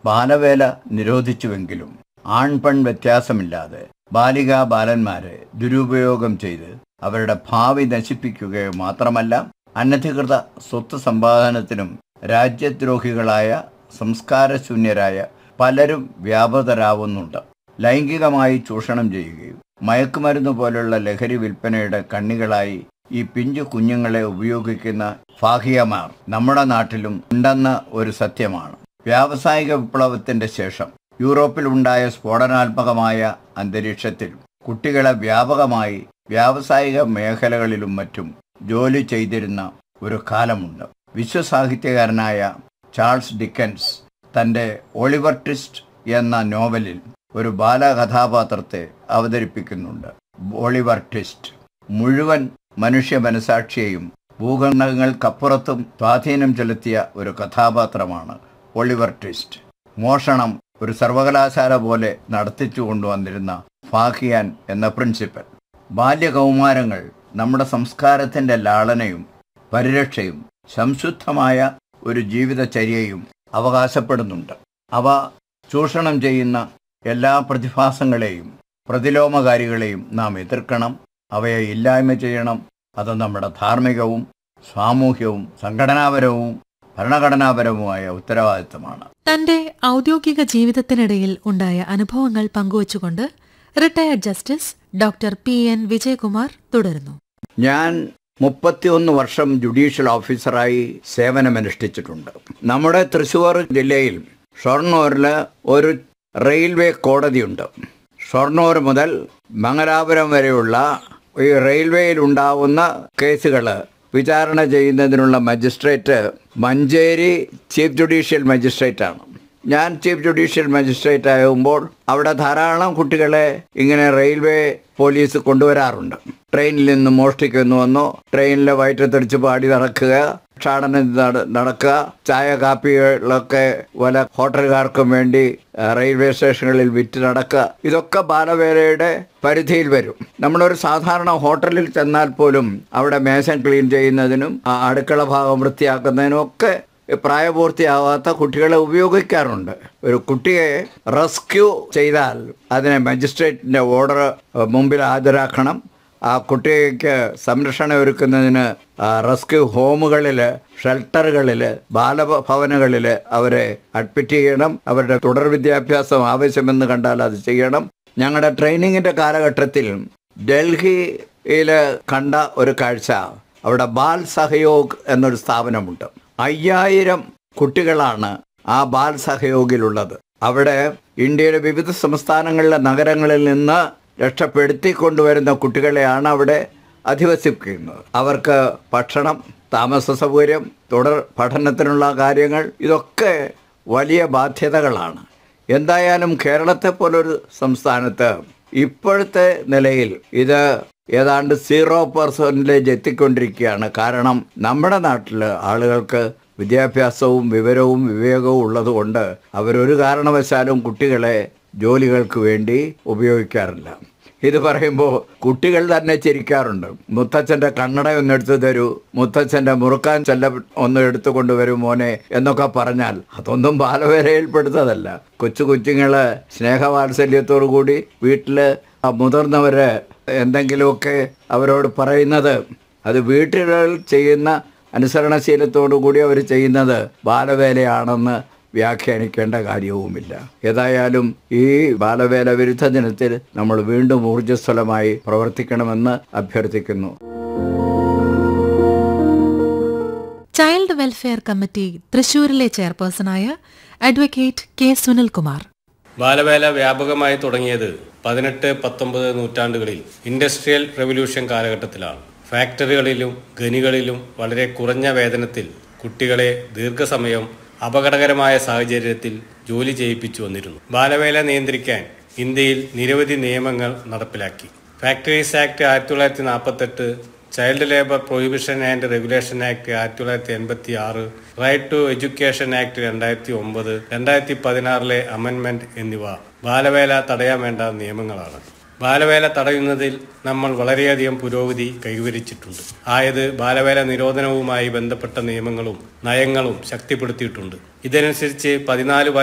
ബാലവേല നിരോധിച്ചുവെങ്കിലും ആൺപെൺ വ്യത്യാസമില്ലാതെ ബാലികാ ബാലന്മാരെ ദുരുപയോഗം ചെയ്ത് അവരുടെ ഭാവി നശിപ്പിക്കുകയോ മാത്രമല്ല അനധികൃത സ്വത്ത് സമ്പാദനത്തിനും രാജ്യദ്രോഹികളായ സംസ്കാരശൂന്യരായ പലരും വ്യാപൃതരാവുന്നുണ്ട് ലൈംഗികമായി ചൂഷണം ചെയ്യുകയും മയക്കുമരുന്ന് പോലുള്ള ലഹരി വിൽപ്പനയുടെ കണ്ണികളായി ഈ പിഞ്ചു കുഞ്ഞുങ്ങളെ ഉപയോഗിക്കുന്ന ഫാഹിയമാർ നമ്മുടെ നാട്ടിലും ഉണ്ടെന്ന ഒരു സത്യമാണ് വ്യാവസായിക വിപ്ലവത്തിന്റെ ശേഷം യൂറോപ്പിൽ ഉണ്ടായ സ്ഫോടനാത്മകമായ അന്തരീക്ഷത്തിൽ കുട്ടികളെ വ്യാപകമായി വ്യാവസായിക മേഖലകളിലും മറ്റും ജോലി ചെയ്തിരുന്ന ഒരു കാലമുണ്ട് വിശ്വസാഹിത്യകാരനായ ചാൾസ് ഡിക്കൻസ് തൻ്റെ ഒളിവർ ട്വിസ്റ്റ് എന്ന നോവലിൽ ഒരു ബാലകഥാപാത്രത്തെ അവതരിപ്പിക്കുന്നുണ്ട് ഒളിവർ ട്വിസ്റ്റ് മുഴുവൻ മനുഷ്യ മനസാക്ഷിയെയും ഭൂഖണ്ഡങ്ങൾക്കപ്പുറത്തും സ്വാധീനം ചെലുത്തിയ ഒരു കഥാപാത്രമാണ് ഒളിവർ ട്വിസ്റ്റ് മോഷണം ഒരു സർവകലാശാല പോലെ നടത്തിച്ചു കൊണ്ടുവന്നിരുന്ന ഫാഹിയാൻ എന്ന പ്രിൻസിപ്പൽ ബാല്യകൗമാരങ്ങൾ നമ്മുടെ സംസ്കാരത്തിൻ്റെ ലാളനയും പരിരക്ഷയും സംശുദ്ധമായ ഒരു ജീവിതചര്യയും അവകാശപ്പെടുന്നുണ്ട് അവ ചൂഷണം ചെയ്യുന്ന എല്ലാ പ്രതിഭാസങ്ങളെയും പ്രതിലോമകാരികളെയും നാം എതിർക്കണം അവയെ ഇല്ലായ്മ ചെയ്യണം അത് നമ്മുടെ ധാർമ്മികവും സാമൂഹ്യവും സംഘടനാപരവും ഭരണഘടനാപരവുമായ ഉത്തരവാദിത്തമാണ് തന്റെ ഔദ്യോഗിക ജീവിതത്തിനിടയിൽ ഉണ്ടായ അനുഭവങ്ങൾ പങ്കുവച്ചുകൊണ്ട് retired justice doctor P N Vijayakumar തുടരുന്നു ഞാൻ മുപ്പത്തിയൊന്ന് വർഷം ജുഡീഷ്യൽ ഓഫീസറായി സേവനമനുഷ്ഠിച്ചിട്ടുണ്ട് നമ്മുടെ തൃശ്ശൂർ ജില്ലയിൽ ഷൊർണൂരിൽ ഒരു റെയിൽവേ കോടതിയുണ്ട് ഷൊർണൂർ മുതൽ മംഗലാപുരം വരെയുള്ള ഈ റെയിൽവേയിൽ ഉണ്ടാവുന്ന കേസുകൾ വിചാരണ ചെയ്യുന്നതിനുള്ള മജിസ്ട്രേറ്റ് മഞ്ചേരി ചീഫ് ജുഡീഷ്യൽ മജിസ്ട്രേറ്റാണ് ഞാൻ ചീഫ് ജുഡീഷ്യൽ മജിസ്ട്രേറ്റ് ആകുമ്പോൾ അവിടെ ധാരാളം കുട്ടികളെ ഇങ്ങനെ റെയിൽവേ പോലീസ് കൊണ്ടുവരാറുണ്ട് ട്രെയിനിൽ നിന്ന് മോഷ്ടിക്കുന്നുവെന്നോ ട്രെയിനിൽ വയറ്റത്തടിച്ച് പാടി നടക്കുക ഭിക്ഷാടനം നട- നടക്കുക ചായ കാപ്പികളൊക്കെ വല്ല ഹോട്ടലുകാർക്കും വേണ്ടി ആ, റെയിൽവേ സ്റ്റേഷനുകളിൽ വിറ്റ് നടക്കുക ഇതൊക്കെ ബാലവേലയുടെ പരിധിയിൽ വരും നമ്മളൊരു സാധാരണ ഹോട്ടലിൽ ചെന്നാൽ പോലും അവിടെ മേശം ക്ലീൻ ചെയ്യുന്നതിനും ആ അടുക്കള ഭാഗം വൃത്തിയാക്കുന്നതിനും ഒക്കെ പ്രായപൂർത്തിയാവാത്ത കുട്ടികളെ ഉപയോഗിക്കാറുണ്ട് ഒരു കുട്ടിയെ റെസ്ക്യൂ ചെയ്താൽ അതിനെ മജിസ്ട്രേറ്റിന്റെ ഓർഡർ മുമ്പിൽ ഹാജരാക്കണം ആ കുട്ടിക്ക് സംരക്ഷണം ഒരുക്കുന്നതിന് ആ, റെസ്ക്യൂ ഹോമുകളിൽ ഷെൽട്ടറുകളിൽ ബാലഭവനുകളിൽ അവരെ അഡ്മിറ്റ് ചെയ്യണം അവരുടെ തുടർ വിദ്യാഭ്യാസം ആവശ്യമെന്ന് കണ്ടാൽ അത് ചെയ്യണം ഞങ്ങളുടെ ട്രെയിനിങ്ങിന്റെ കാലഘട്ടത്തിൽ ഡൽഹിയിൽ കണ്ട ഒരു കാഴ്ച അവിടെ ബാൽ സഹയോഗ് എന്നൊരു സ്ഥാപനമുണ്ട് അയ്യായിരം കുട്ടികളാണ് ആ ബാൽ സഹയോഗിലുള്ളത് അവിടെ ഇന്ത്യയുടെ വിവിധ സംസ്ഥാനങ്ങളിലെ നഗരങ്ങളിൽ നിന്ന് രക്ഷപ്പെടുത്തിക്കൊണ്ടുവരുന്ന കുട്ടികളെയാണ് അവിടെ അധിവസിപ്പിക്കുന്നത് അവർക്ക് ഭക്ഷണം താമസ സൗകര്യം തുടർ പഠനത്തിനുള്ള കാര്യങ്ങൾ ഇതൊക്കെ വലിയ ബാധ്യതകളാണ് എന്തായാലും കേരളത്തെ പോലൊരു സംസ്ഥാനത്ത് ഇപ്പോഴത്തെ നിലയിൽ ഇത് ഏതാണ്ട് സീറോ പെർസെൻറ്റേജ് എത്തിക്കൊണ്ടിരിക്കുകയാണ് കാരണം നമ്മുടെ നാട്ടിൽ ആളുകൾക്ക് വിദ്യാഭ്യാസവും വിവരവും വിവേകവും ഉള്ളതുകൊണ്ട് അവരൊരു കാരണവശാലും കുട്ടികളെ ജോലികൾക്ക് വേണ്ടി ഉപയോഗിക്കാറില്ല ഇത് പറയുമ്പോൾ കുട്ടികൾ തന്നെ ചിരിക്കാറുണ്ട് മുത്തച്ഛൻ്റെ കണ്ണട ഒന്ന് എടുത്തു തരൂ മുത്തച്ഛൻ്റെ മുറുക്കാൻ ചെല്ല ഒന്ന് എടുത്തു കൊണ്ടുവരൂ മോനെ എന്നൊക്കെ പറഞ്ഞാൽ അതൊന്നും ബാലവേലയിൽപ്പെടുത്തതല്ല കൊച്ചു കുഞ്ഞുങ്ങള് സ്നേഹവാത്സല്യത്തോടു കൂടി വീട്ടില് ആ മുതിർന്നവര് എന്തെങ്കിലുമൊക്കെ അവരോട് പറയുന്നത് അത് വീട്ടുകളിൽ ചെയ്യുന്ന അനുസരണശീലത്തോടു കൂടി അവർ ചെയ്യുന്നത് ബാലവേലയാണെന്ന് വ്യാഖ്യാനിക്കേണ്ട കാര്യവുമില്ല ഏതായാലും ഈ ബാലവേല വിരുദ്ധ ദിനത്തിൽ നമ്മൾ വീണ്ടും ഊർജ്ജസ്വലമായി പ്രവർത്തിക്കണമെന്ന് അഭ്യർത്ഥിക്കുന്നു ചൈൽഡ് വെൽഫെയർ കമ്മിറ്റി തൃശൂരിലെ ചെയർപേഴ്സണായ അഡ്വക്കേറ്റ് കെ സുനിൽകുമാർ ബാലവേല വ്യാപകമായി തുടങ്ങിയത് പതിനെട്ട് പത്തൊമ്പത് നൂറ്റാണ്ടുകളിൽ ഇൻഡസ്ട്രിയൽ റവല്യൂഷൻ കാലഘട്ടത്തിലാണ് ഫാക്ടറികളിലും ഖനികളിലും വളരെ കുറഞ്ഞ വേതനത്തിൽ കുട്ടികളെ ദീർഘസമയം അപകടകരമായ സാഹചര്യത്തിൽ ജോലി ചെയ്യിപ്പിച്ചു വന്നിരുന്നു ബാലവേല നിയന്ത്രിക്കാൻ ഇന്ത്യയിൽ നിരവധി നിയമങ്ങൾ നടപ്പിലാക്കി ഫാക്ടറീസ് ആക്ട് ആയിരത്തി തൊള്ളായിരത്തി നാൽപ്പത്തെട്ട് child labour prohibition and regulation act ആയിരത്തി തൊള്ളായിരത്തി എൺപത്തി ആറ് റൈറ്റ് ടു എഡ്യൂക്കേഷൻ ആക്ട് രണ്ടായിരത്തി ഒമ്പത് രണ്ടായിരത്തി പതിനാറിലെ അമെൻമെന്റ് എന്നിവ ബാലവേല തടയാൻ വേണ്ട നിയമങ്ങളാണ് ബാലവേല തടയുന്നതിൽ നമ്മൾ വളരെയധികം പുരോഗതി കൈവരിച്ചിട്ടുണ്ട് ആയത് ബാലവേല നിരോധനവുമായി ബന്ധപ്പെട്ട നിയമങ്ങളും നയങ്ങളും ശക്തിപ്പെടുത്തിയിട്ടുണ്ട് ഇതനുസരിച്ച് പതിനാല്